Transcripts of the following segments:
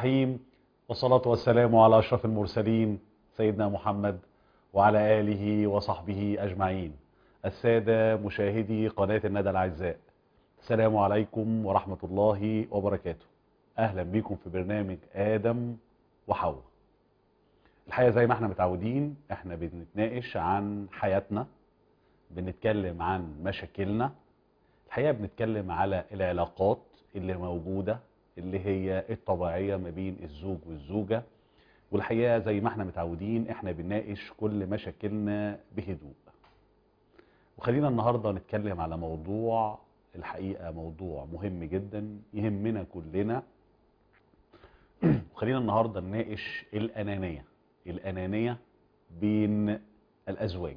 الرحيم والصلاة والسلام على أشرف المرسلين سيدنا محمد وعلى آله وصحبه أجمعين السادة مشاهدي قناة الندى الأعزاء السلام عليكم ورحمة الله وبركاته أهلا بكم في برنامج آدم وحواء الحقيقة زي ما احنا متعودين احنا بنتناقش عن حياتنا بنتكلم عن مشاكلنا الحقيقة بنتكلم على العلاقات اللي موجودة اللي هي الطبيعية ما بين الزوج والزوجة والحقيقة زي ما احنا متعودين احنا بنناقش كل مشاكلنا بهدوء وخلينا النهاردة نتكلم على موضوع الحقيقة موضوع مهم جدا يهمنا كلنا وخلينا النهاردة نناقش الأنانية الأنانية بين الأزواج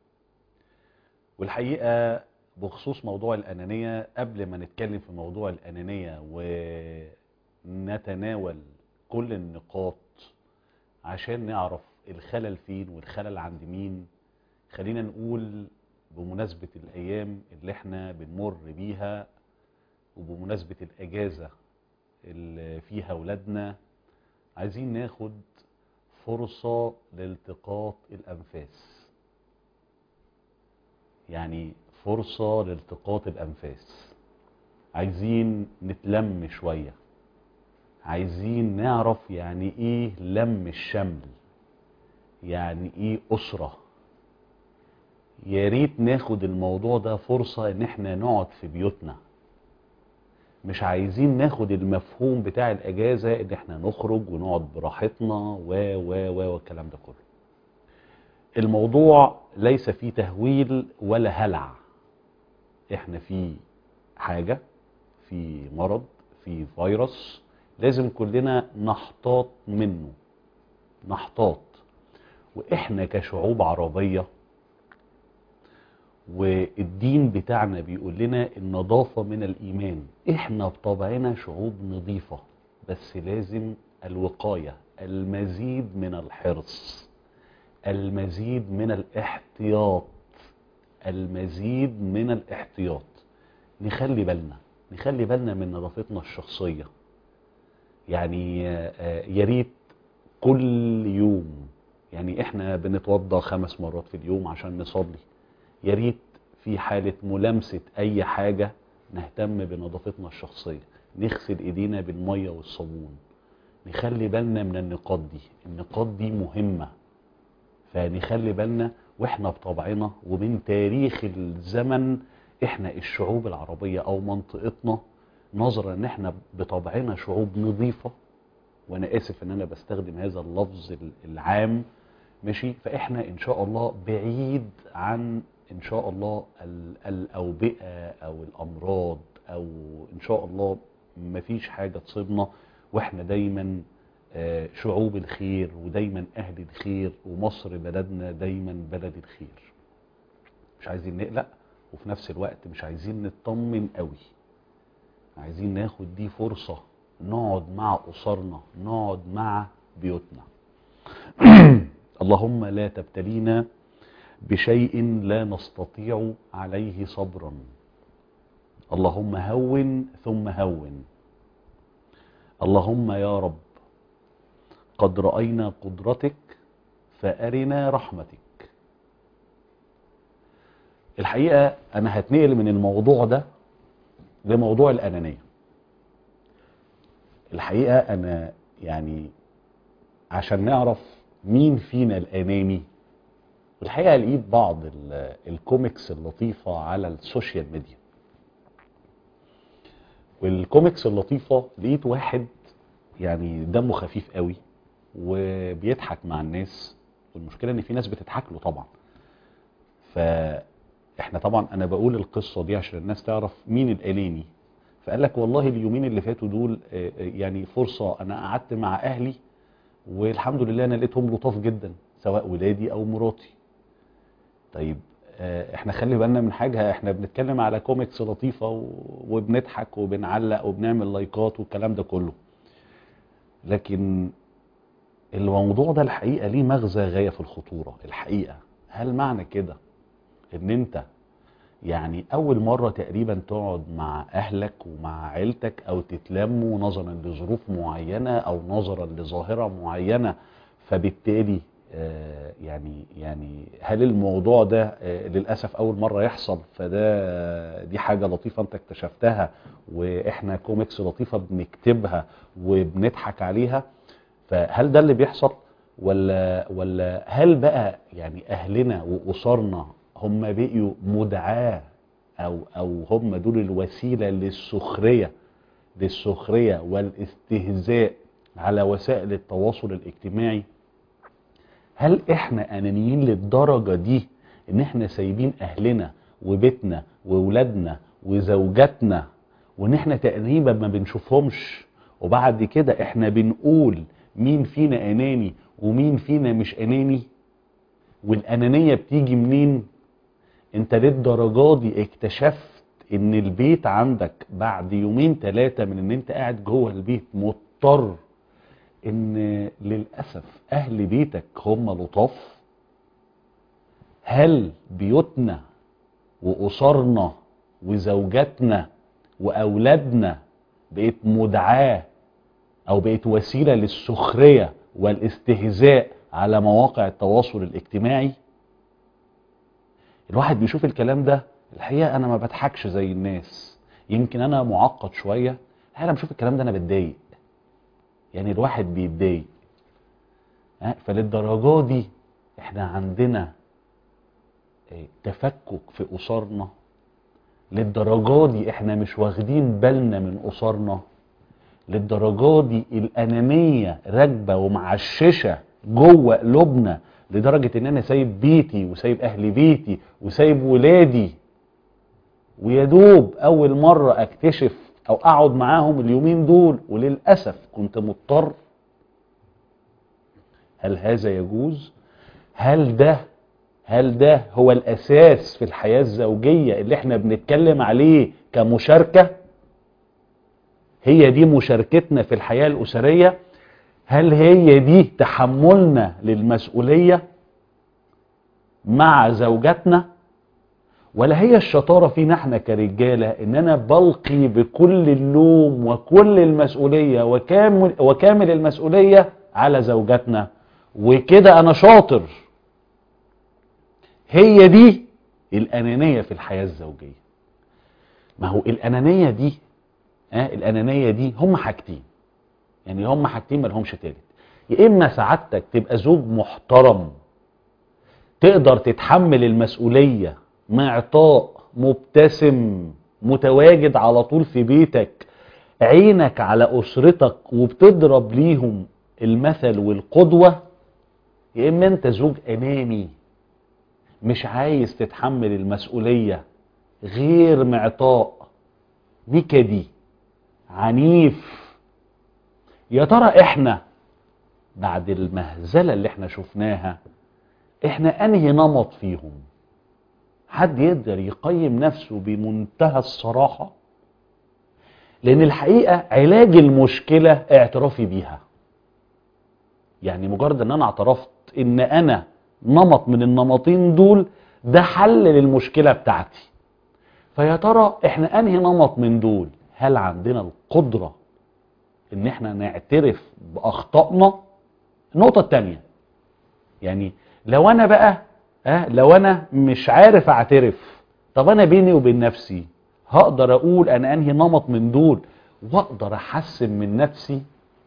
والحقيقة بخصوص موضوع الأنانية قبل ما نتكلم في موضوع الأنانية ونتناول كل النقاط عشان نعرف الخلل فين والخلل عند مين خلينا نقول بمناسبة الأيام اللي احنا بنمر بيها وبمناسبة الأجازة اللي فيها ولادنا عايزين ناخد فرصة لالتقاط الأنفاس يعني فرصة لالتقاط الأنفاس عايزين نتلم شوية عايزين نعرف يعني ايه لم الشمل يعني ايه أسرة يا ريت ناخد الموضوع ده فرصة ان احنا نقعد في بيوتنا مش عايزين ناخد المفهوم بتاع الاجازة ان احنا نخرج ونقعد براحتنا و و و والكلام ده كله الموضوع ليس فيه تهويل ولا هلع احنا في حاجة في مرض في فيروس لازم كلنا نحتاط منه نحتاط واحنا كشعوب عربية والدين بتاعنا بيقول لنا النظافة من الإيمان احنا بطبعنا شعوب نظيفة بس لازم الوقاية المزيد من الحرص المزيد من الاحتياط المزيد من الاحتياط نخلي بالنا نخلي بالنا من نظافتنا الشخصية يعني يا ريت كل يوم يعني احنا بنتوضى خمس مرات في اليوم عشان نصلي يا ريت في حالة ملامسة اي حاجة نهتم بنظافتنا الشخصية نغسل ايدينا بالمية والصابون نخلي بالنا من النقاط دي النقاط دي مهمة فنخلي بالنا واحنا بطبعنا ومن تاريخ الزمن احنا الشعوب العربية او منطقتنا نظرا ان احنا بطبعنا شعوب نظيفة وانا اسف ان انا بستخدم هذا اللفظ العام ماشي فاحنا ان شاء الله بعيد عن ان شاء الله الاوبئة او الامراض او ان شاء الله مفيش حاجة تصيبنا واحنا دايما شعوب الخير ودايما اهل الخير ومصر بلدنا دايما بلد الخير مش عايزين نقلق وفي نفس الوقت مش عايزين نطمن قوي عايزين ناخد دي فرصة نقعد مع أسرنا نقعد مع بيوتنا اللهم لا تبتلينا بشيء لا نستطيع عليه صبرا اللهم هون ثم هون اللهم يا رب قد رأينا قدرتك فأرنا رحمتك الحقيقة أنا هتنقل من الموضوع ده لموضوع الأنانية الحقيقة أنا يعني عشان نعرف مين فينا الأناني الحقيقة لقيت بعض الكوميكس اللطيفة على السوشيال ميديا والكوميكس اللطيفة لقيت واحد يعني دمه خفيف قوي وبيضحك مع الناس والمشكلة ان في ناس بتضحك له طبعا فاحنا طبعا انا بقول القصة دي عشان الناس تعرف مين الاناني فقال لك والله اليومين اللي فاتوا دول يعني فرصة انا قعدت مع اهلي والحمد لله انا لقيتهم لطاف جدا سواء ولادي او مراتي طيب احنا خلي بالنا من حاجة احنا بنتكلم على كوميكس لطيفة وبنضحك وبنعلق وبنعمل لايكات والكلام ده كله لكن الموضوع ده الحقيقة ليه مغزى غاية في الخطورة الحقيقة هل معنى كده ان انت يعني اول مرة تقريبا تقعد مع اهلك ومع عيلتك او تتلموا نظرا لظروف معينة او نظرا لظاهرة معينة فبالتالي آه، يعني يعني هل الموضوع ده آه، للاسف اول مره يحصل فده دي حاجه لطيفه انت اكتشفتها واحنا كوميكس لطيفه بنكتبها وبنضحك عليها فهل ده اللي بيحصل ولا ولا هل بقى يعني اهلنا واسرنا هم بقيوا مدعاه او او هم دول الوسيله للسخريه للسخريه والاستهزاء على وسائل التواصل الاجتماعي هل احنا انانيين للدرجة دي ان احنا سايبين اهلنا وبيتنا وولادنا وزوجاتنا وان احنا تقريبا ما بنشوفهمش وبعد كده احنا بنقول مين فينا اناني ومين فينا مش اناني والانانية بتيجي منين انت للدرجة دي اكتشفت ان البيت عندك بعد يومين ثلاثة من ان انت قاعد جوه البيت مضطر ان للأسف اهل بيتك هم لطاف هل بيوتنا واسرنا وزوجاتنا واولادنا بقت مدعاة او بقت وسيلة للسخرية والاستهزاء على مواقع التواصل الاجتماعي الواحد بيشوف الكلام ده الحقيقة انا ما بضحكش زي الناس يمكن انا معقد شوية الحقيقة لما بشوف الكلام ده انا بتضايق يعني الواحد بيتضايق ها؟ فللدرجة دي احنا عندنا اه، تفكك في اسرنا للدرجة دي احنا مش واخدين بالنا من اسرنا للدرجة دي الانانية راكبة ومعششة جوه قلوبنا لدرجة ان انا سايب بيتي وسايب اهل بيتي وسايب ولادي ويدوب اول مرة اكتشف او اقعد معاهم اليومين دول وللأسف كنت مضطر هل هذا يجوز هل ده هل ده هو الاساس في الحياة الزوجية اللي احنا بنتكلم عليه كمشاركة هي دي مشاركتنا في الحياة الاسرية هل هي دي تحملنا للمسؤولية مع زوجاتنا ولا هي الشطارة فينا احنا كرجالة ان انا بلقي بكل اللوم وكل المسؤولية وكامل, وكامل المسؤولية على زوجاتنا وكده انا شاطر هي دي الانانية في الحياة الزوجية ما هو الانانية دي اه الانانية دي هم حاجتين يعني هم حاجتين ملهمش تالت يا اما سعادتك تبقى زوج محترم تقدر تتحمل المسؤولية معطاء مبتسم متواجد على طول في بيتك عينك على أسرتك وبتضرب ليهم المثل والقدوة يا إما أنت زوج أناني مش عايز تتحمل المسؤولية غير معطاء نكدي عنيف يا ترى احنا بعد المهزلة اللي احنا شفناها احنا انهي نمط فيهم حد يقدر يقيم نفسه بمنتهى الصراحة لان الحقيقة علاج المشكلة اعترافي بيها يعني مجرد ان انا اعترفت ان انا نمط من النمطين دول ده حل للمشكلة بتاعتي فيا ترى احنا انهي نمط من دول هل عندنا القدرة ان احنا نعترف باخطائنا النقطة التانية يعني لو انا بقى اه لو انا مش عارف اعترف طب انا بيني وبين نفسي هقدر اقول انا انهي نمط من دول واقدر احسن من نفسي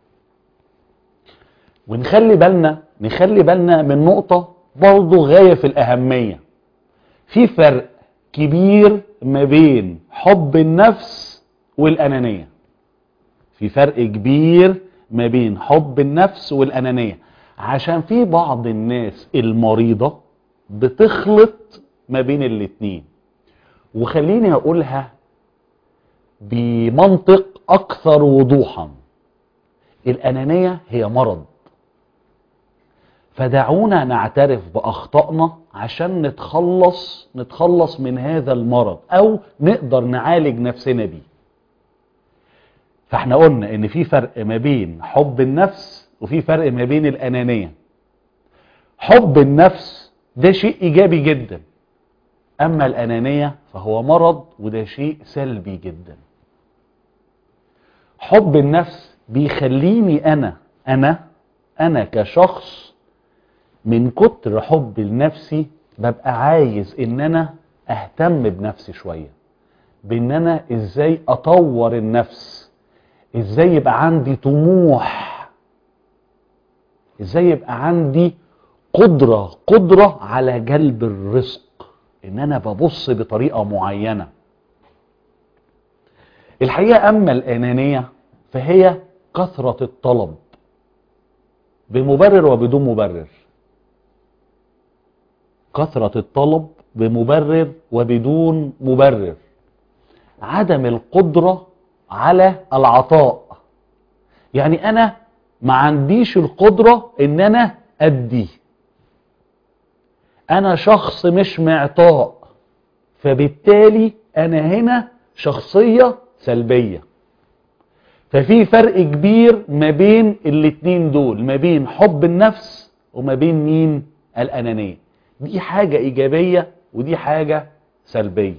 ونخلي بالنا نخلي بالنا من نقطة برضه غاية في الاهمية في فرق كبير ما بين حب النفس والانانية في فرق كبير ما بين حب النفس والانانية عشان في بعض الناس المريضة بتخلط ما بين الاتنين وخليني اقولها بمنطق اكثر وضوحا الانانية هي مرض فدعونا نعترف باخطائنا عشان نتخلص نتخلص من هذا المرض او نقدر نعالج نفسنا بيه فاحنا قلنا ان في فرق ما بين حب النفس وفي فرق ما بين الانانية حب النفس ده شيء ايجابي جدا اما الانانية فهو مرض وده شيء سلبي جدا حب النفس بيخليني انا انا انا كشخص من كتر حب لنفسي ببقى عايز ان انا اهتم بنفسي شوية بان انا ازاي اطور النفس ازاي يبقى عندي طموح ازاي يبقى عندي قدرة قدرة على جلب الرزق ان انا ببص بطريقة معينة الحقيقة اما الانانية فهي كثرة الطلب بمبرر وبدون مبرر كثرة الطلب بمبرر وبدون مبرر عدم القدرة على العطاء يعني انا ما عنديش القدرة ان انا ادي انا شخص مش معطاء فبالتالي انا هنا شخصية سلبية ففي فرق كبير ما بين الاتنين دول ما بين حب النفس وما بين مين الانانية دي حاجة ايجابية ودي حاجة سلبية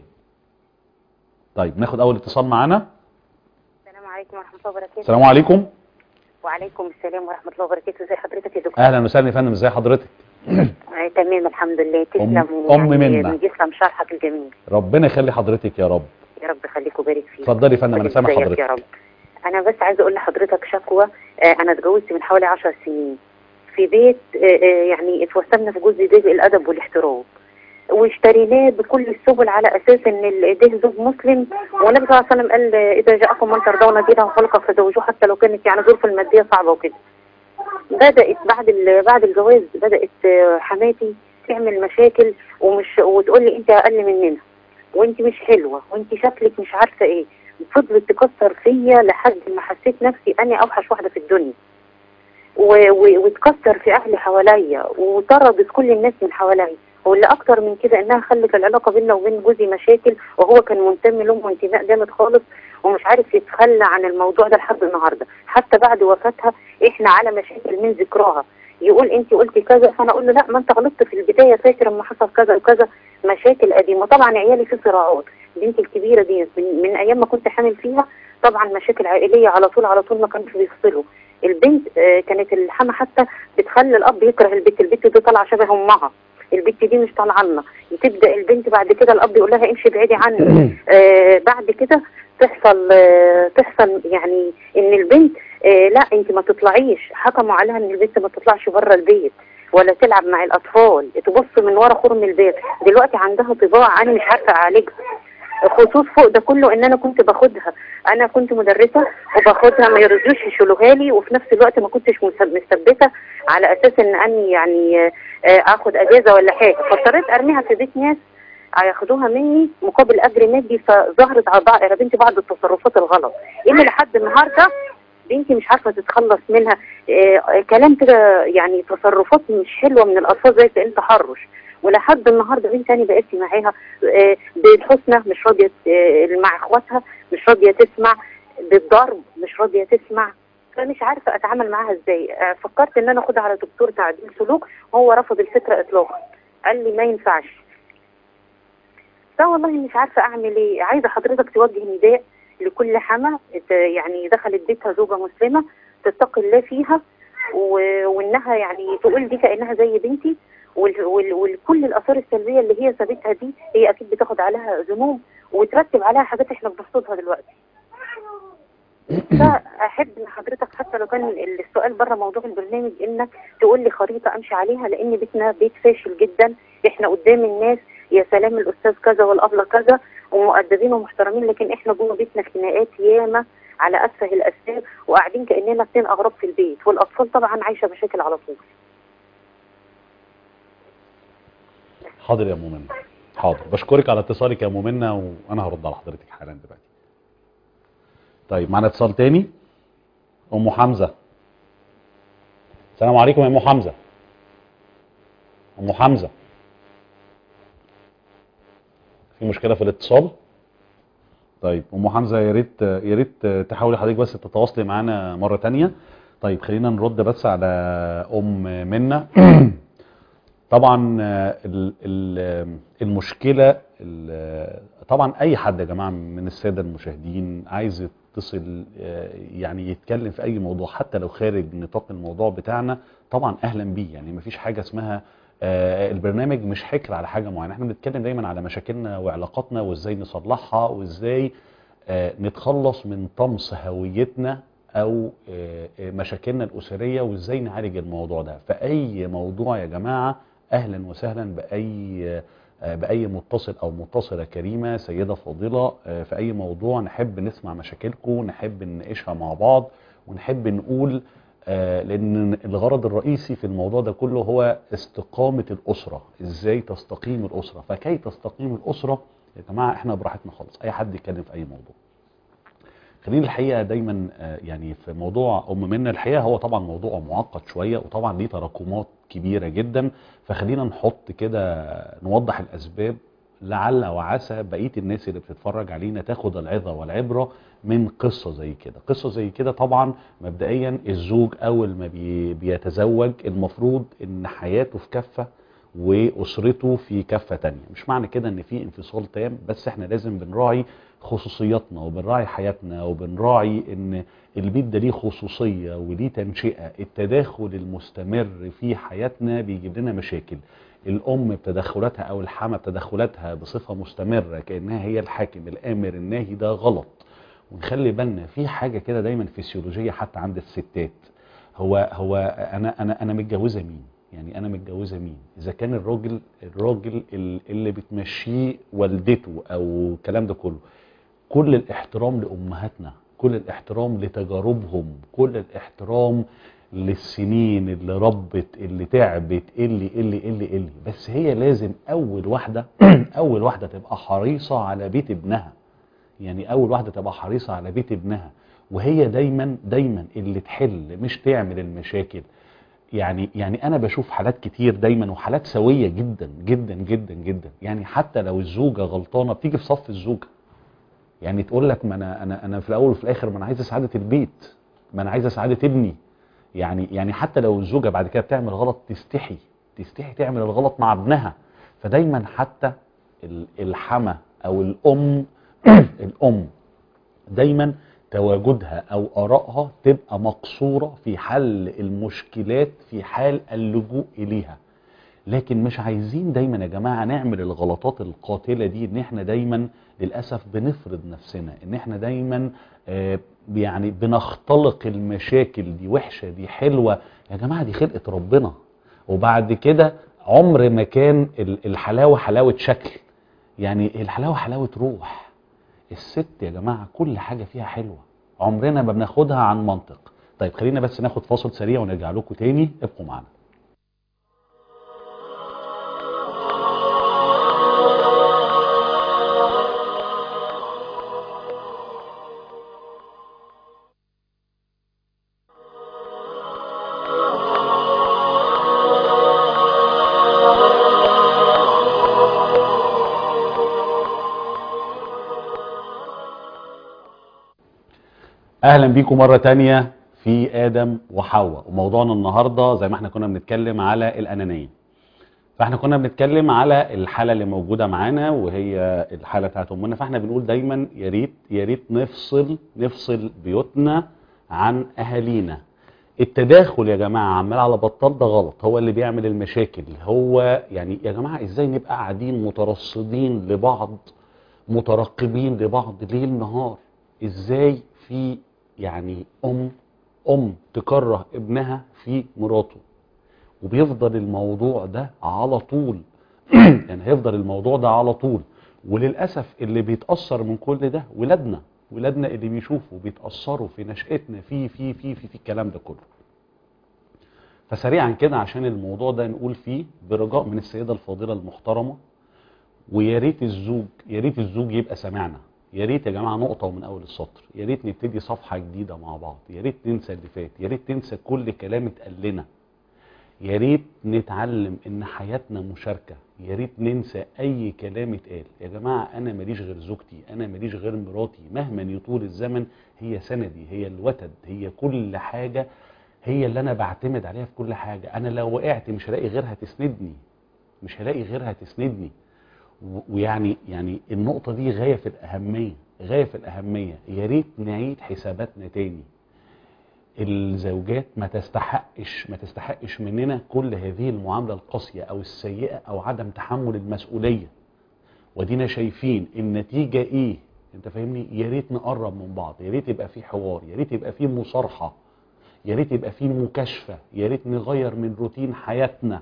طيب ناخد اول اتصال معانا السلام عليكم ورحمة الله وبركاته السلام عليكم وعليكم السلام ورحمة الله وبركاته ازي حضرتك يا دكتور اهلا وسهلا يا فندم ازي حضرتك آه تمام الحمد لله تسلم أم منا. من يسلم شرحك الجميل ربنا يخلي حضرتك يا رب يا رب يخليك ويبارك فيك اتفضلي يا فندم انا سامع ازيك حضرتك يا رب انا بس عايزه اقول لحضرتك شكوى آه انا اتجوزت من حوالي 10 سنين في بيت آه آه يعني اتوسمنا في جزء ده الادب والاحترام واشتريناه بكل السبل على اساس ان ال- ده زوج مسلم والنبي صلى الله عليه وسلم قال آه، اذا جاءكم من ترضون دينه وخلقه فزوجوه حتى لو كانت يعني ظروف الماديه صعبه وكده بدات بعد ال- بعد الجواز بدات آه، حماتي تعمل مشاكل ومش وتقول لي انت اقل مننا وانت مش حلوه وانت شكلك مش عارفه ايه فضلت تكسر فيا لحد ما حسيت نفسي اني اوحش واحده في الدنيا و- و- وتكسر في اهلي حواليا وطردت كل الناس من حواليا واللي اكتر من كده انها خلت العلاقه بيننا وبين جوزي مشاكل وهو كان منتمي لامه انتماء جامد خالص ومش عارف يتخلى عن الموضوع ده لحد النهارده حتى بعد وفاتها احنا على مشاكل من ذكراها يقول انت قلتي كذا فانا اقول له لا ما انت غلطت في البدايه فاكر اما حصل كذا وكذا مشاكل قديمه طبعا عيالي في صراعات بنتي الكبيره دي من, من ايام ما كنت حامل فيها طبعا مشاكل عائليه على طول على طول ما كانوش بيفصلوا البنت آه، كانت الحما حتى بتخلي الاب يكره البنت البنت دي طالعه شبه امها البنت دي مش طالعه لنا تبدا البنت بعد كده الاب يقول لها امشي بعيدي عني آه بعد كده تحصل آه تحصل يعني ان البنت آه لا انت ما تطلعيش حكموا عليها ان البنت ما تطلعش بره البيت ولا تلعب مع الاطفال تبص من ورا خرم البيت دلوقتي عندها طباع انا مش عارفه اعالجها خصوص فوق ده كله ان انا كنت باخدها انا كنت مدرسه وباخدها ما يرضوش يشيلوها لي وفي نفس الوقت ما كنتش مثب- مثبته على اساس ان اني يعني آه، آه، اخد اجازه ولا حاجه فاضطريت ارميها في بيت ناس هياخدوها مني مقابل اجر مادي فظهرت على بعض يا بنتي بعض التصرفات الغلط اللي لحد النهارده بنتي مش عارفه تتخلص منها آه، كلام كده يعني تصرفات مش حلوه من الاطفال زي كأن تحرش ولحد النهارده بنت تاني بقيت معاها آه، بالحسنى مش راضيه آه، مع اخواتها مش راضيه تسمع بالضرب مش راضيه تسمع فمش عارفه اتعامل معاها ازاي آه، فكرت ان انا اخدها على دكتور تعديل سلوك وهو رفض الفكره اطلاقا قال لي ما ينفعش فوالله مش عارفه اعمل ايه عايزه حضرتك توجه نداء لكل حما ت- يعني دخلت بيتها زوجه مسلمه تتقي الله فيها و- وانها يعني تقول دي كانها زي بنتي وال- وال- وكل الاثار السلبيه اللي هي سابتها دي هي اكيد بتاخد عليها ذنوب وترتب عليها حاجات احنا بنحصدها دلوقتي فاحب ان حضرتك حتى لو كان السؤال بره موضوع البرنامج انك تقول لي خريطه امشي عليها لان بيتنا بيت فاشل جدا احنا قدام الناس يا سلام الاستاذ كذا والابله كذا ومؤدبين ومحترمين لكن احنا جوه بيتنا خناقات ياما على اسفه الاسباب وقاعدين كاننا اتنين اغراب في البيت والاطفال طبعا عايشه مشاكل على طول حاضر يا ام منى حاضر بشكرك على اتصالك يا ام منى وانا هرد على حضرتك حالا دلوقتي طيب معانا اتصال تاني ام حمزه السلام عليكم يا ام حمزه ام حمزه في مشكله في الاتصال طيب ام حمزه يا ريت يا ريت تحاولي حضرتك بس تتواصلي معانا مره تانية طيب خلينا نرد بس على ام منى طبعا آه، ال- ال- المشكله ال- طبعا اي حد يا جماعه من الساده المشاهدين عايز يتصل آه، يعني يتكلم في اي موضوع حتى لو خارج نطاق الموضوع بتاعنا طبعا اهلا بيه يعني مفيش حاجه اسمها آه، البرنامج مش حكر على حاجه معينه احنا بنتكلم دايما على مشاكلنا وعلاقاتنا وازاي نصلحها وازاي آه، نتخلص من طمس هويتنا او آه، آه، مشاكلنا الاسريه وازاي نعالج الموضوع ده فاي موضوع يا جماعه اهلا وسهلا باي آه، باي متصل او متصله كريمه سيده فاضله آه، في اي موضوع نحب نسمع مشاكلكم نحب نناقشها مع بعض ونحب نقول آه، لان الغرض الرئيسي في الموضوع ده كله هو استقامه الاسره ازاي تستقيم الاسره فكي تستقيم الاسره يا جماعه احنا براحتنا خالص اي حد يتكلم في اي موضوع خلينا الحقيقه دايما آه، يعني في موضوع ام منا الحقيقه هو طبعا موضوع معقد شويه وطبعا ليه تراكمات كبيره جدا فخلينا نحط كده نوضح الاسباب لعل وعسى بقيه الناس اللي بتتفرج علينا تاخد العظه والعبره من قصه زي كده قصه زي كده طبعا مبدئيا الزوج اول ما بي بيتزوج المفروض ان حياته في كفه واسرته في كفه تانية مش معنى كده ان في انفصال تام بس احنا لازم بنراعي خصوصياتنا وبنراعي حياتنا وبنراعي ان البيت ده ليه خصوصيه وليه تنشئه التداخل المستمر في حياتنا بيجيب لنا مشاكل الام بتدخلاتها او الحما بتدخلاتها بصفه مستمره كانها هي الحاكم الامر الناهي ده غلط ونخلي بالنا في حاجه كده دايما فسيولوجيه حتى عند الستات هو هو انا انا انا متجوزه مين يعني انا متجوزه مين اذا كان الراجل الراجل ال- اللي بتمشيه والدته او الكلام ده كله كل الاحترام لامهاتنا كل الاحترام لتجاربهم كل الاحترام للسنين اللي ربت اللي تعبت اللي اللي اللي اللي بس هي لازم اول واحده اول واحده تبقى حريصه على بيت ابنها يعني اول واحده تبقى حريصه على بيت ابنها وهي دايما دايما اللي تحل مش تعمل المشاكل يعني يعني انا بشوف حالات كتير دايما وحالات سويه جدا جدا جدا جدا يعني حتى لو الزوجه غلطانه بتيجي في صف الزوجه يعني تقول لك ما انا انا انا في الاول وفي الاخر ما انا عايزه سعاده البيت ما انا عايزه سعاده ابني يعني يعني حتى لو الزوجه بعد كده بتعمل غلط تستحي تستحي تعمل الغلط مع ابنها فدايما حتى ال- الحما او الام الام دايما تواجدها او ارائها تبقى مقصوره في حل المشكلات في حال اللجوء اليها لكن مش عايزين دايما يا جماعه نعمل الغلطات القاتله دي ان احنا دايما للاسف بنفرض نفسنا ان احنا دايما آه، يعني بنختلق المشاكل دي وحشه دي حلوه يا جماعه دي خلقه ربنا وبعد كده عمر ما كان ال- الحلاوه حلاوه شكل يعني الحلاوه حلاوه روح الست يا جماعه كل حاجه فيها حلوه عمرنا ما بناخدها عن منطق طيب خلينا بس ناخد فاصل سريع ونرجع لكم تاني ابقوا معانا اهلا بيكم مره تانية في ادم وحواء وموضوعنا النهارده زي ما احنا كنا بنتكلم على الانانيه فاحنا كنا بنتكلم على الحاله اللي موجوده معانا وهي الحاله بتاعت امنا فاحنا بنقول دايما يا ريت يا ريت نفصل نفصل بيوتنا عن اهالينا التداخل يا جماعه عمال على بطال ده غلط هو اللي بيعمل المشاكل هو يعني يا جماعه ازاي نبقى قاعدين مترصدين لبعض مترقبين لبعض ليل نهار ازاي في يعني ام ام تكره ابنها في مراته وبيفضل الموضوع ده على طول يعني هيفضل الموضوع ده على طول وللاسف اللي بيتاثر من كل ده ولادنا ولادنا اللي بيشوفوا بيتاثروا في نشاتنا في في في في, في الكلام ده كله فسريعا كده عشان الموضوع ده نقول فيه برجاء من السيده الفاضله المحترمه ويا ريت الزوج يا ريت الزوج يبقى سامعنا يا ريت يا جماعه نقطه ومن اول السطر يا ريت نبتدي صفحه جديده مع بعض يا ريت ننسى اللي فات يا ريت تنسى كل كلام اتقال لنا يا ريت نتعلم ان حياتنا مشاركه يا ريت ننسى اي كلام اتقال يا جماعه انا ماليش غير زوجتي انا ماليش غير مراتي مهما يطول الزمن هي سندي هي الوتد هي كل حاجه هي اللي انا بعتمد عليها في كل حاجه انا لو وقعت مش هلاقي غيرها تسندني مش هلاقي غيرها تسندني و- ويعني يعني النقطة دي غاية في الأهمية غاية في الأهمية يا ريت نعيد حساباتنا تاني الزوجات ما تستحقش ما تستحقش مننا كل هذه المعاملة القاسية أو السيئة أو عدم تحمل المسؤولية ودينا شايفين النتيجة إيه أنت فاهمني يا ريت نقرب من بعض يا ريت يبقى في حوار يا ريت يبقى في مصارحة يا ريت يبقى في مكاشفة يا ريت نغير من روتين حياتنا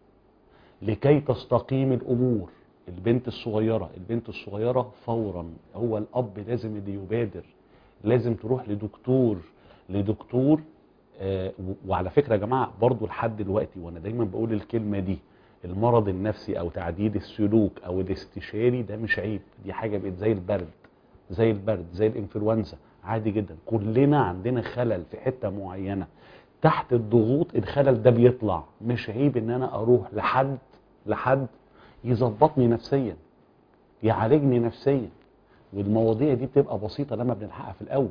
لكي تستقيم الامور البنت الصغيره البنت الصغيره فورا هو الاب لازم اللي يبادر لازم تروح لدكتور لدكتور آه و- وعلى فكره يا جماعه برضو لحد دلوقتي وانا دايما بقول الكلمه دي المرض النفسي او تعديل السلوك او الاستشاري ده مش عيب دي حاجه بقت زي البرد زي البرد زي الانفلونزا عادي جدا كلنا عندنا خلل في حته معينه تحت الضغوط الخلل ده بيطلع مش عيب ان انا اروح لحد لحد يظبطني نفسيا يعالجني نفسيا والمواضيع دي بتبقى بسيطه لما بنلحقها في الاول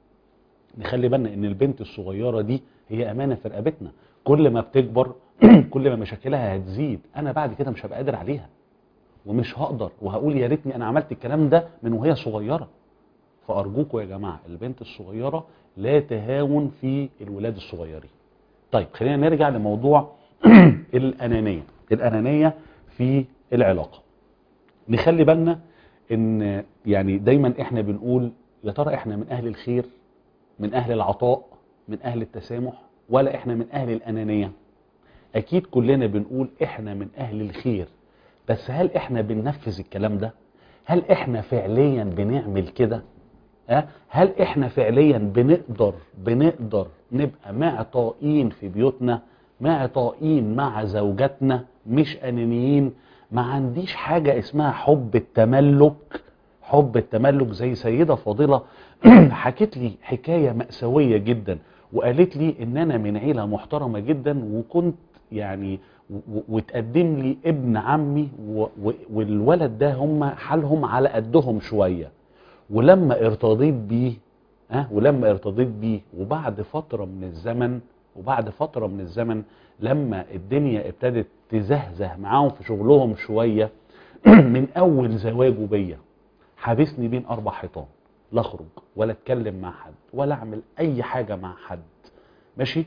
نخلي بالنا ان البنت الصغيره دي هي امانه في رقبتنا كل ما بتكبر كل ما مشاكلها هتزيد انا بعد كده مش هبقى قادر عليها ومش هقدر وهقول يا ريتني انا عملت الكلام ده من وهي صغيره فارجوكم يا جماعه البنت الصغيره لا تهاون في الولاد الصغيرين طيب خلينا نرجع لموضوع الانانيه الانانيه في العلاقه نخلي بالنا ان يعني دايما احنا بنقول يا ترى احنا من اهل الخير من اهل العطاء من اهل التسامح ولا احنا من اهل الانانيه اكيد كلنا بنقول احنا من اهل الخير بس هل احنا بننفذ الكلام ده هل احنا فعليا بنعمل كده أه؟ هل احنا فعليا بنقدر بنقدر نبقى معطائين في بيوتنا معطائين مع زوجاتنا مش انانيين ما عنديش حاجة اسمها حب التملك حب التملك زي سيدة فاضلة حكت لي حكاية مأساوية جدا وقالت لي ان انا من عيلة محترمة جدا وكنت يعني و- وتقدم لي ابن عمي و- و- والولد ده هم حالهم على قدهم شوية ولما ارتضيت بيه ها ولما ارتضيت بيه وبعد فترة من الزمن وبعد فترة من الزمن لما الدنيا ابتدت تزهزه معاهم في شغلهم شوية من اول زواجه بيا حابسني بين اربع حيطان لا اخرج ولا اتكلم مع حد ولا اعمل اي حاجة مع حد ماشي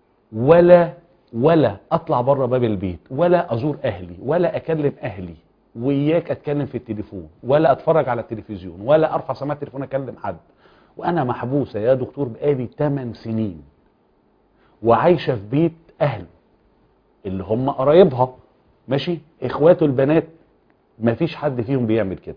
ولا ولا اطلع بره باب البيت ولا ازور اهلي ولا اكلم اهلي وياك اتكلم في التليفون ولا اتفرج على التلفزيون ولا ارفع سماعه التليفون اكلم حد وانا محبوسه يا دكتور بقالي 8 سنين وعايشه في بيت اهله اللي هم قرايبها ماشي اخواته البنات مفيش حد فيهم بيعمل كده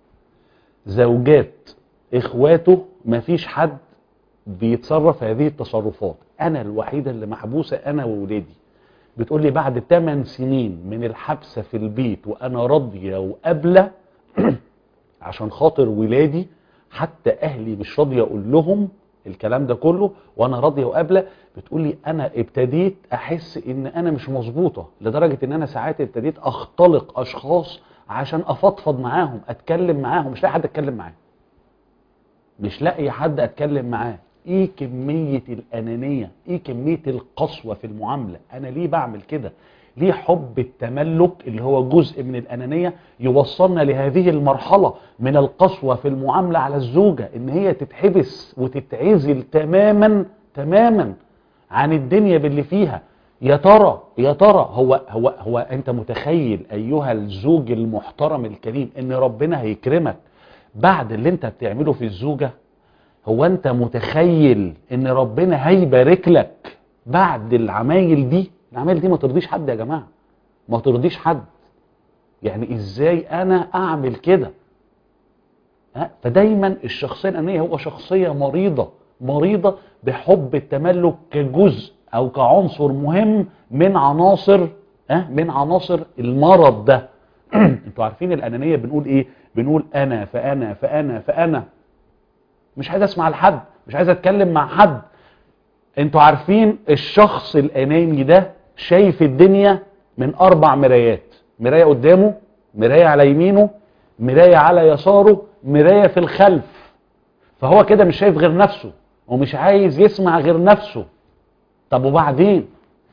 زوجات اخواته مفيش حد بيتصرف هذه التصرفات انا الوحيده اللي محبوسه انا وولادي بتقول لي بعد 8 سنين من الحبسه في البيت وانا راضيه وقابله عشان خاطر ولادي حتى اهلي مش راضيه اقول لهم الكلام ده كله وانا راضيه وقابله بتقول لي انا ابتديت احس ان انا مش مظبوطه لدرجه ان انا ساعات ابتديت اختلق اشخاص عشان افضفض معاهم اتكلم معاهم مش لاقي حد اتكلم معاه مش لاقي حد اتكلم معاه ايه كمية الانانية ايه كمية القسوة في المعاملة انا ليه بعمل كده ليه حب التملك اللي هو جزء من الانانية يوصلنا لهذه المرحلة من القسوة في المعاملة على الزوجة ان هي تتحبس وتتعزل تماما تماما عن الدنيا باللي فيها يا ترى يا ترى هو هو هو انت متخيل ايها الزوج المحترم الكريم ان ربنا هيكرمك بعد اللي انت بتعمله في الزوجة هو انت متخيل ان ربنا هيبارك لك بعد العمايل دي العمايل دي ما ترضيش حد يا جماعة ما ترضيش حد يعني ازاي انا اعمل كده ها؟ فدايما الشخصية الأنانية هو شخصية مريضة مريضة بحب التملك كجزء أو كعنصر مهم من عناصر ها؟ من عناصر المرض ده انتوا عارفين الأنانية بنقول ايه بنقول أنا فأنا فأنا فأنا مش عايز اسمع لحد مش عايز اتكلم مع حد انتوا عارفين الشخص الاناني ده شايف الدنيا من اربع مرايات مراية قدامه مراية على يمينه مراية على يساره مراية في الخلف فهو كده مش شايف غير نفسه ومش عايز يسمع غير نفسه طب وبعدين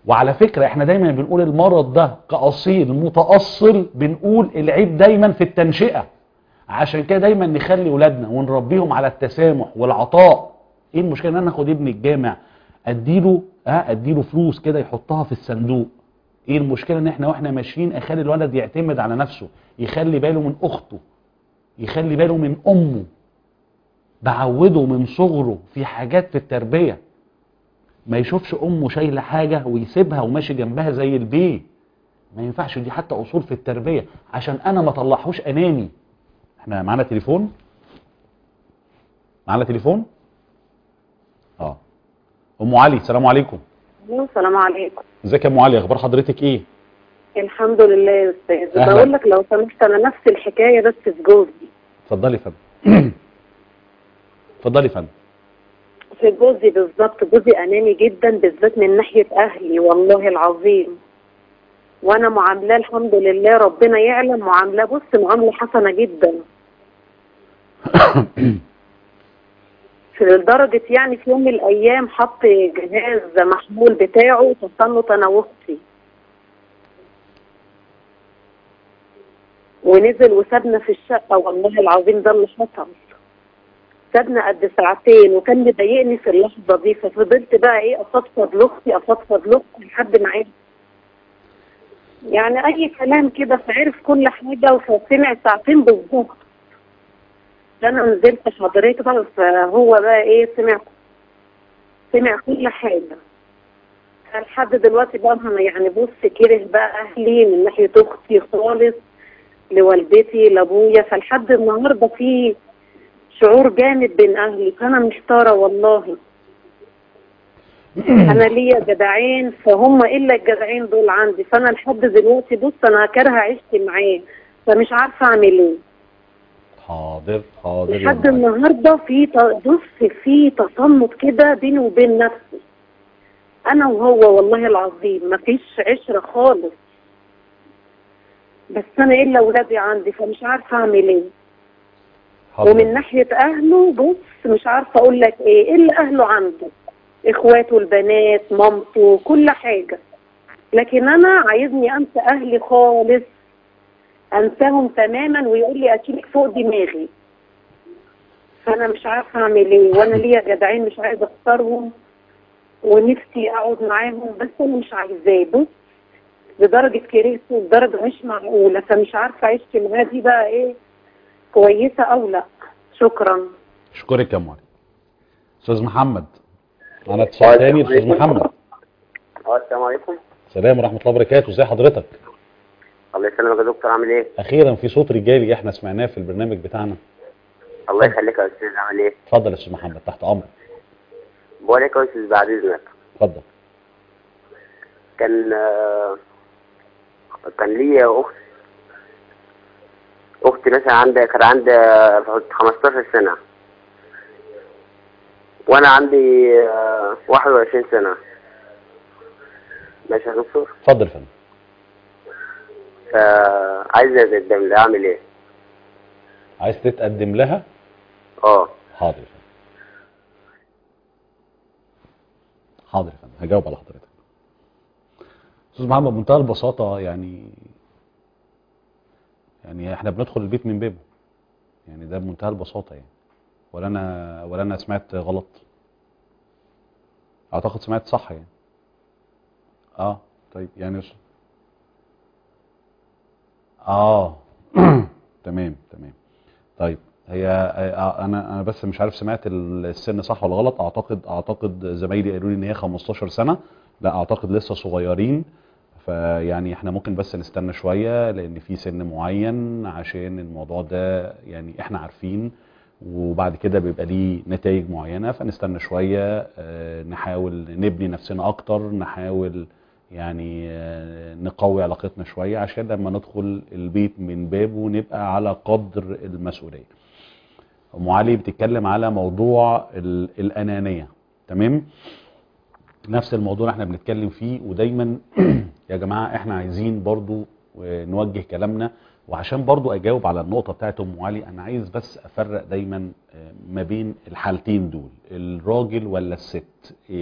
وعلى فكرة احنا دايما بنقول المرض ده كأصيل متأصل بنقول العيب دايما في التنشئة عشان كده دايما نخلي ولادنا ونربيهم على التسامح والعطاء ايه المشكلة ان انا اخد ابني الجامع اديله ها اديله فلوس كده يحطها في الصندوق ايه المشكلة ان احنا واحنا ماشيين اخلي الولد يعتمد على نفسه يخلي باله من اخته يخلي باله من امه بعوده من صغره في حاجات في التربية ما يشوفش امه شايله حاجه ويسيبها وماشي جنبها زي البيه ما ينفعش دي حتى اصول في التربيه عشان انا ما اطلعهوش اناني احنا معانا تليفون معانا تليفون اه ام علي السلام عليكم السلام عليكم ازيك يا ام علي اخبار حضرتك ايه الحمد لله يا استاذ أهلا. بقول لك لو سمحت انا نفس الحكايه بس في جوزي اتفضلي يا فندم اتفضلي يا فندم في جوزي بالظبط جوزي اناني جدا بالذات من ناحيه اهلي والله العظيم وانا معاملاه الحمد لله ربنا يعلم معاملاه بص معامله حسنه جدا في لدرجه يعني في يوم من الايام حط جهاز محمول بتاعه تصنت انا واختي ونزل وسابنا في الشقه والله العظيم ده اللي حصل سابنا قد ساعتين وكان مضايقني في اللحظه دي ففضلت بقى ايه افضفض لاختي افضفض لاختي لحد ما عرف يعني اي كلام كده فعرف كل حاجه فسمع ساعتين بالظبط انا نزلت حضرتك بقى فهو بقى ايه سمع سمع كل حاجه فلحد دلوقتي بقى هم يعني بص كره بقى اهلي من ناحيه اختي خالص لوالدتي لابويا فلحد النهارده في شعور جامد بين اهلي فانا محتاره والله انا ليا جدعين فهم الا الجدعين دول عندي فانا لحد دلوقتي بص انا كارهه عشتي معاه فمش عارفه اعمل ايه حاضر حاضر يا لحد أم علي. النهارده في ت- بص في تصنت كده بيني وبين نفسي انا وهو والله العظيم مفيش عشره خالص بس انا الا ولادي عندي فمش عارفه اعمل ايه حاضر. ومن ناحية أهله بص مش عارفة أقول لك إيه إلا أهله عنده إخواته البنات مامته كل حاجة لكن أنا عايزني أنسى أهلي خالص أنساهم تماما ويقول لي أشيلك فوق دماغي فأنا مش عارفة أعمل إيه وأنا ليا جدعين مش عايزة أختارهم ونفسي أقعد معاهم بس أنا مش عايزاه بص لدرجة كرهته لدرجة مش معقولة فمش عارفة عيشتي معاه دي بقى إيه كويسة أو لا شكرا اشكرك يا ام علي استاذ محمد انا اتصال تاني استاذ محمد اه السلام عليكم سلام ورحمه الله وبركاته ازي حضرتك الله يسلمك يا دكتور عامل ايه؟ اخيرا في صوت رجالي احنا سمعناه في البرنامج بتاعنا الله يخليك يا استاذ عامل ايه؟ اتفضل يا استاذ محمد تحت امرك بقول لك يا استاذ بعد اذنك اتفضل كان آه، كان ليا اخت اختي مثلا عندها كان عندها 15 سنه وانا عندي آه، 21 سنه ماشي يا دكتور اتفضل يا فندم فعايز اتقدم لها اعمل ايه؟ عايز تتقدم لها اه حاضر يا فندم حاضر يا فندم هجاوب على حضرتك استاذ محمد بمنتهى البساطه يعني يعني احنا بندخل البيت من بابه يعني ده بمنتهى البساطه يعني ولا انا ولا انا سمعت غلط اعتقد سمعت صح يعني اه طيب يعني ش- اه تمام تمام طيب هي آه، انا انا بس مش عارف سمعت السن صح ولا غلط اعتقد اعتقد زمايلي قالوا لي ان هي 15 سنه لا اعتقد لسه صغيرين فيعني احنا ممكن بس نستنى شويه لان في سن معين عشان الموضوع ده يعني احنا عارفين وبعد كده بيبقى ليه نتائج معينه فنستنى شويه آه، نحاول نبني نفسنا اكتر نحاول يعني آه، نقوي علاقتنا شويه عشان لما ندخل البيت من بابه نبقى على قدر المسؤوليه. ام علي بتتكلم على موضوع ال- الانانيه تمام؟ نفس الموضوع اللي احنا بنتكلم فيه ودايما يا جماعه احنا عايزين برضو آه، نوجه كلامنا وعشان برضو اجاوب على النقطه بتاعت ام علي انا عايز بس افرق دايما آه، ما بين الحالتين دول الراجل ولا الست إيه،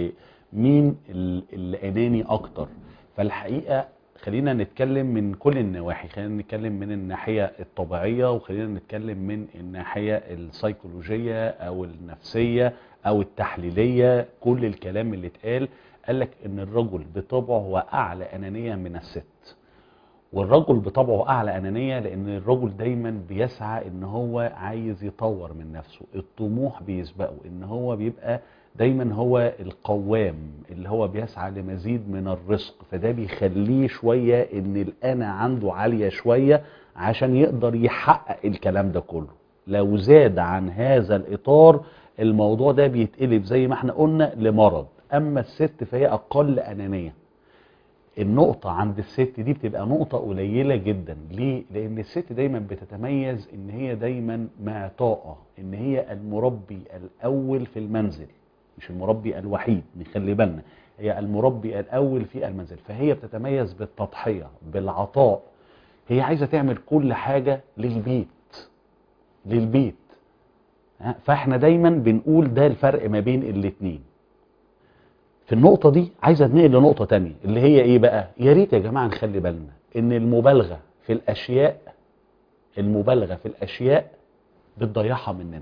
مين ال- اللي اناني اكتر فالحقيقه خلينا نتكلم من كل النواحي خلينا نتكلم من الناحيه الطبيعيه وخلينا نتكلم من الناحيه السيكولوجيه او النفسيه او التحليليه كل الكلام اللي اتقال قال لك ان الرجل بطبعه هو اعلى انانيه من الست والرجل بطبعه اعلى انانيه لان الرجل دايما بيسعى ان هو عايز يطور من نفسه الطموح بيسبقه ان هو بيبقى دايما هو القوام اللي هو بيسعى لمزيد من الرزق فده بيخليه شويه ان الانا عنده عاليه شويه عشان يقدر يحقق الكلام ده كله لو زاد عن هذا الاطار الموضوع ده بيتقلب زي ما احنا قلنا لمرض اما الست فهي اقل انانيه النقطة عند الست دي بتبقى نقطة قليلة جدا ليه؟ لأن الست دايما بتتميز إن هي دايما معطاءة إن هي المربي الأول في المنزل مش المربي الوحيد نخلي بالنا هي المربي الأول في المنزل فهي بتتميز بالتضحية بالعطاء هي عايزة تعمل كل حاجة للبيت للبيت ها؟ فاحنا دايما بنقول ده الفرق ما بين الاتنين في النقطة دي عايز اتنقل لنقطة تانية اللي هي ايه بقى يا ريت يا جماعة نخلي بالنا ان المبالغة في الاشياء المبالغة في الاشياء بتضيعها مننا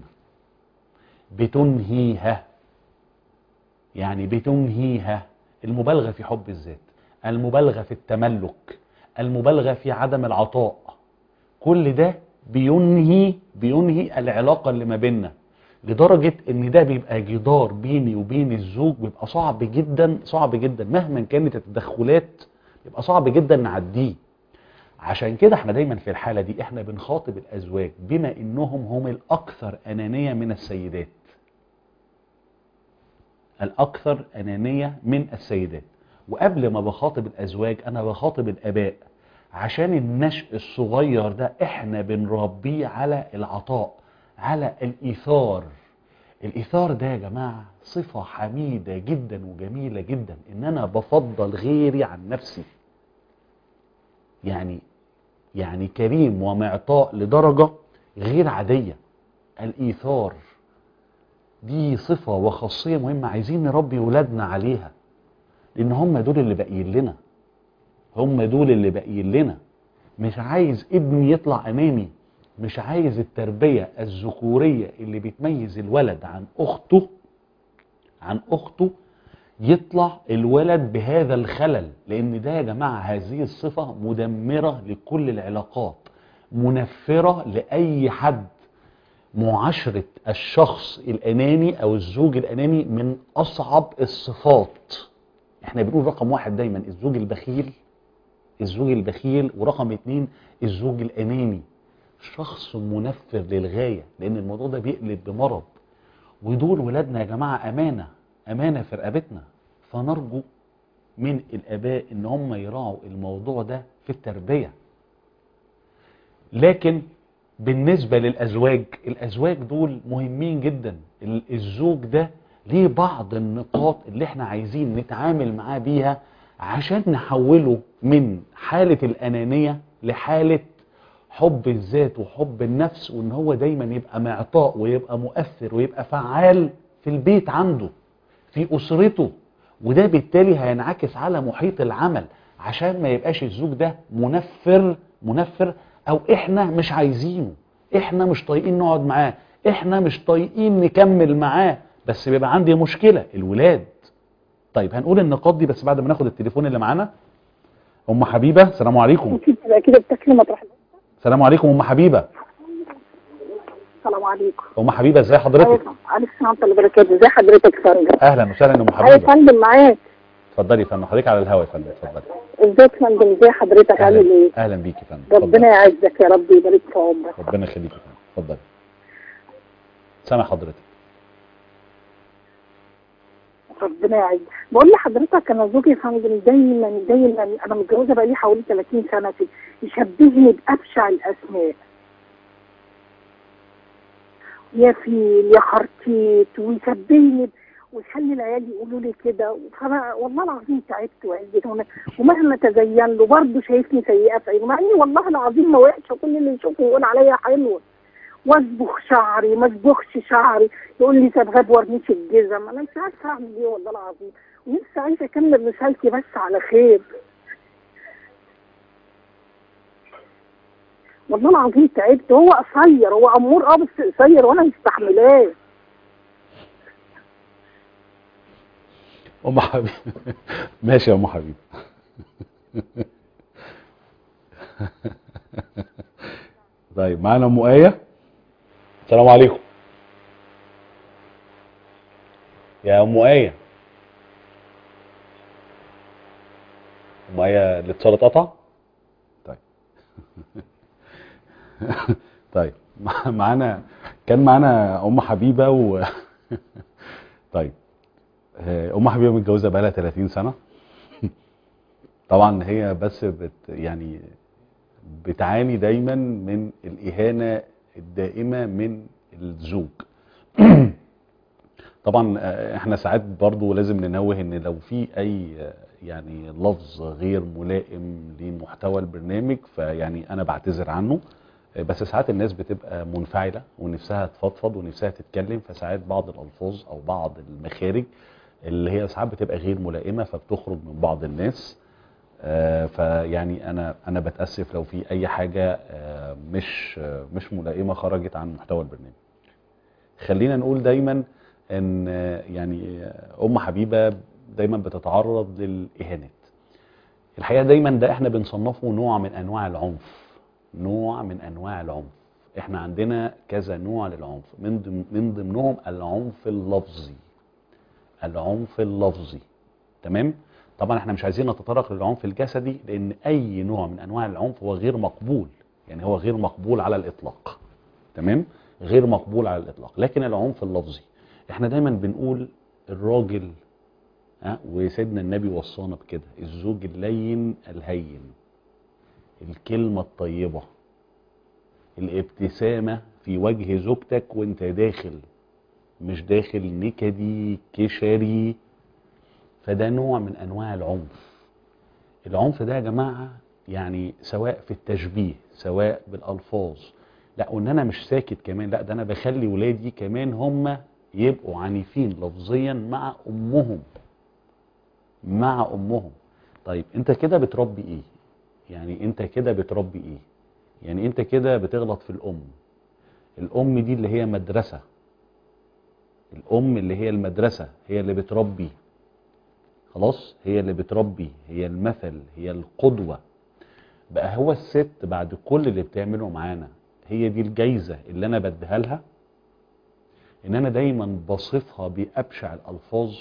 بتنهيها يعني بتنهيها المبالغة في حب الذات المبالغة في التملك المبالغة في عدم العطاء كل ده بينهي بينهي العلاقة اللي ما بيننا لدرجة ان ده بيبقى جدار بيني وبين الزوج بيبقى صعب جدا صعب جدا مهما كانت التدخلات بيبقى صعب جدا نعديه عشان كده احنا دايما في الحالة دي احنا بنخاطب الازواج بما انهم هم الاكثر انانية من السيدات الاكثر انانية من السيدات وقبل ما بخاطب الازواج انا بخاطب الاباء عشان النشء الصغير ده احنا بنربيه على العطاء على الايثار الايثار ده يا جماعة صفة حميدة جدا وجميلة جدا ان انا بفضل غيري عن نفسي يعني يعني كريم ومعطاء لدرجة غير عادية الايثار دي صفة وخاصية مهمة عايزين نربي ولادنا عليها لان هم دول اللي باقيين لنا هم دول اللي باقيين لنا مش عايز ابني يطلع اناني مش عايز التربية الذكورية اللي بتميز الولد عن اخته عن اخته يطلع الولد بهذا الخلل لان ده يا جماعة هذه الصفة مدمرة لكل العلاقات منفرة لأي حد معاشرة الشخص الأناني أو الزوج الأناني من أصعب الصفات احنا بنقول رقم واحد دايما الزوج البخيل الزوج البخيل ورقم اتنين الزوج الأناني شخص منفر للغاية لأن الموضوع ده بيقلب بمرض ودول ولادنا يا جماعة أمانة أمانة في رقبتنا فنرجو من الآباء إن هم يراعوا الموضوع ده في التربية لكن بالنسبة للأزواج الأزواج دول مهمين جدا ال- الزوج ده ليه بعض النقاط اللي احنا عايزين نتعامل معاه بيها عشان نحوله من حالة الأنانية لحالة حب الذات وحب النفس وان هو دايما يبقى معطاء ويبقى مؤثر ويبقى فعال في البيت عنده في أسرته وده بالتالي هينعكس على محيط العمل عشان ما يبقاش الزوج ده منفر منفر او احنا مش عايزينه احنا مش طايقين نقعد معاه احنا مش طايقين نكمل معاه بس بيبقى عندي مشكلة الولاد طيب هنقول النقاط دي بس بعد ما ناخد التليفون اللي معانا ام حبيبة السلام عليكم انت بتبقى كده بتاكلي مطرح السلام عليكم ام حبيبة السلام عليكم ام حبيبة ازاي حضرتك ايوه عليك السلام ورحمه الله وبركاته ازي حضرتك يا فندم اهلا وسهلا ام ايوه يا حبيبة فندم معاك اتفضلي يا فندم حضرتك على الهوا يا فندم اتفضلي ازيك يا فندم ازي حضرتك عامل اهلا ايه اهلا بيكي يا فندم ربنا اتفضلي. يعزك يا رب ويبارك في عمرك ربنا يخليك يا فندم اتفضلي سامع حضرتك ربنا يعزك بقول لحضرتك انا زوجي يا فندم دايما دايما انا متجوزه بقالي حوالي 30 سنه كده يشبهني بابشع الاسماء يا فيل يا خرتيت ويشبهني ب- ويخلي العيال يقولوا لي كده فانا والله العظيم تعبت وعزت هنا ومهما تزين له برضه شايفني سيئه في عينه مع اني والله العظيم ما وحشه كل اللي يشوفه يقول عليا حلوه واصبغ شعري ما اصبغش شعري يقول لي صبغه بورنيش الجزم انا مش عارفه اعمل ايه والله العظيم لسه عايزه اكمل رسالتي بس على خير والله العظيم تعبت هو قصير هو امور اه بس قصير وانا مستحملاه ام حبيب ماشي يا ام حبيب طيب معانا ام ايه السلام عليكم يا ام ايه ام ايه الاتصال اتقطع طيب طيب مع- معانا كان معانا ام حبيبه و طيب آه، ام حبيبه متجوزه بقالها 30 سنه طبعا هي بس بت يعني بتعاني دايما من الاهانه الدائمه من الزوج طبعا آه، احنا ساعات برضو لازم ننوه ان لو في اي آه، يعني لفظ غير ملائم لمحتوى البرنامج فيعني انا بعتذر عنه آه، بس ساعات الناس بتبقى منفعله ونفسها تفضفض ونفسها تتكلم فساعات بعض الالفاظ او بعض المخارج اللي هي ساعات بتبقى غير ملائمه فبتخرج من بعض الناس آه، فيعني انا انا بتاسف لو في اي حاجه آه، مش آه، مش ملائمه خرجت عن محتوى البرنامج خلينا نقول دايما ان آه، يعني آه، ام حبيبه دايما بتتعرض للاهانات الحقيقه دايما ده احنا بنصنفه نوع من انواع العنف نوع من انواع العنف احنا عندنا كذا نوع للعنف من ضمن- من ضمنهم العنف اللفظي العنف اللفظي تمام طبعا احنا مش عايزين نتطرق للعنف الجسدي لان اي نوع من انواع العنف هو غير مقبول يعني هو غير مقبول على الاطلاق تمام غير مقبول على الاطلاق لكن العنف اللفظي احنا دايما بنقول الراجل ها وسيدنا النبي وصانا بكده الزوج اللين الهين الكلمة الطيبة الابتسامة في وجه زوجتك وانت داخل مش داخل نكدي كشري فده نوع من انواع العنف العنف ده يا جماعة يعني سواء في التشبيه سواء بالالفاظ لا وان انا مش ساكت كمان لا ده انا بخلي ولادي كمان هم يبقوا عنيفين لفظيا مع امهم مع امهم طيب انت كده بتربي ايه يعني انت كده بتربي ايه يعني انت كده بتغلط في الام الام دي اللي هي مدرسة الام اللي هي المدرسة هي اللي بتربي خلاص هي اللي بتربي هي المثل هي القدوة بقى هو الست بعد كل اللي بتعمله معانا هي دي الجايزة اللي انا بديها لها ان انا دايما بصفها بابشع الالفاظ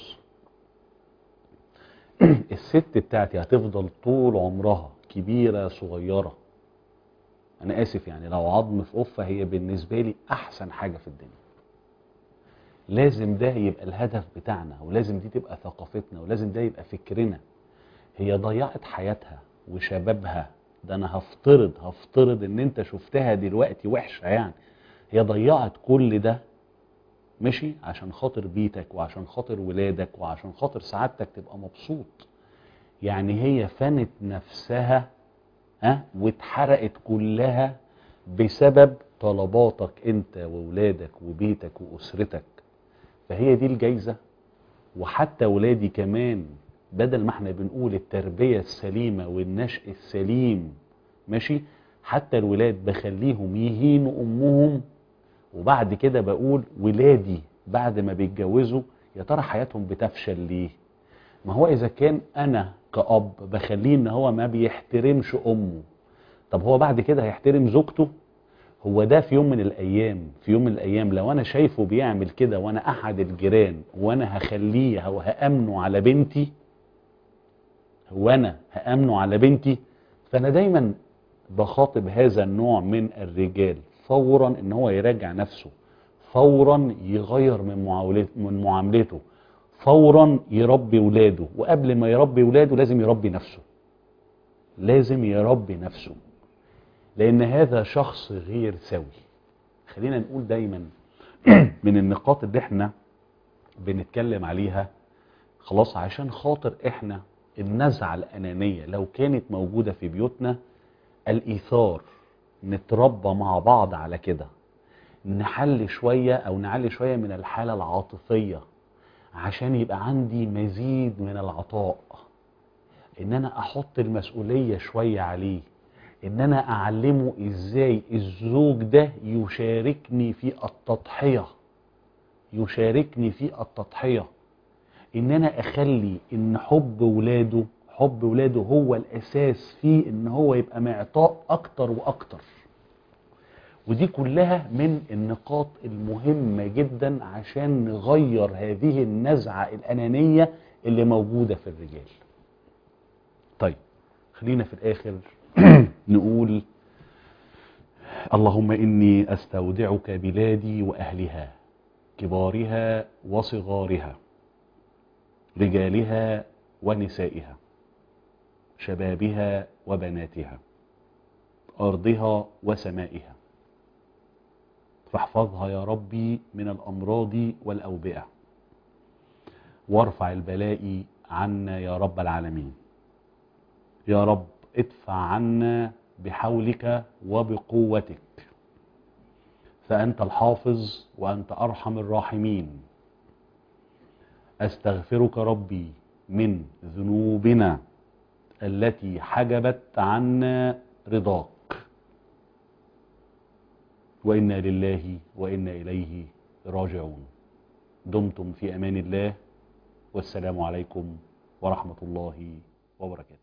الست بتاعتي هتفضل طول عمرها كبيرة صغيرة انا اسف يعني لو عظم في قفة هي بالنسبة لي احسن حاجة في الدنيا لازم ده يبقى الهدف بتاعنا ولازم دي تبقى ثقافتنا ولازم ده يبقى فكرنا هي ضيعت حياتها وشبابها ده انا هفترض هفترض ان انت شفتها دلوقتي وحشة يعني هي ضيعت كل ده ماشي عشان خاطر بيتك وعشان خاطر ولادك وعشان خاطر سعادتك تبقى مبسوط يعني هي فنت نفسها ها واتحرقت كلها بسبب طلباتك انت وولادك وبيتك واسرتك فهي دي الجايزة وحتى ولادي كمان بدل ما احنا بنقول التربية السليمة والنشء السليم ماشي حتى الولاد بخليهم يهينوا امهم وبعد كده بقول ولادي بعد ما بيتجوزوا يا ترى حياتهم بتفشل ليه ما هو اذا كان انا كأب بخليه ان هو ما بيحترمش امه طب هو بعد كده هيحترم زوجته هو ده في يوم من الايام في يوم من الايام لو انا شايفه بيعمل كده وانا احد الجيران وانا هخليه او هامنه على بنتي هو انا هامنه على بنتي فانا دايما بخاطب هذا النوع من الرجال فورا ان هو يراجع نفسه فورا يغير من معاملته من معاملته فورا يربي ولاده وقبل ما يربي ولاده لازم يربي نفسه لازم يربي نفسه لان هذا شخص غير سوي خلينا نقول دايما من النقاط اللي احنا بنتكلم عليها خلاص عشان خاطر احنا النزعة الانانية لو كانت موجودة في بيوتنا الايثار نتربى مع بعض على كده نحل شوية او نعلي شوية من الحالة العاطفية عشان يبقى عندي مزيد من العطاء ان انا احط المسؤولية شوية عليه ان انا اعلمه ازاي الزوج ده يشاركني في التضحية يشاركني في التضحية ان انا اخلي ان حب ولاده حب ولاده هو الاساس في ان هو يبقى معطاء اكتر واكتر ودي كلها من النقاط المهمة جدا عشان نغير هذه النزعة الأنانية اللي موجودة في الرجال طيب خلينا في الآخر نقول اللهم إني أستودعك بلادي وأهلها كبارها وصغارها رجالها ونسائها شبابها وبناتها أرضها وسمائها فاحفظها يا ربي من الأمراض والأوبئة وارفع البلاء عنا يا رب العالمين يا رب ادفع عنا بحولك وبقوتك فأنت الحافظ وأنت أرحم الراحمين أستغفرك ربي من ذنوبنا التي حجبت عنا رضاك وإنا لله وإنا إليه راجعون دمتم في أمان الله والسلام عليكم ورحمة الله وبركاته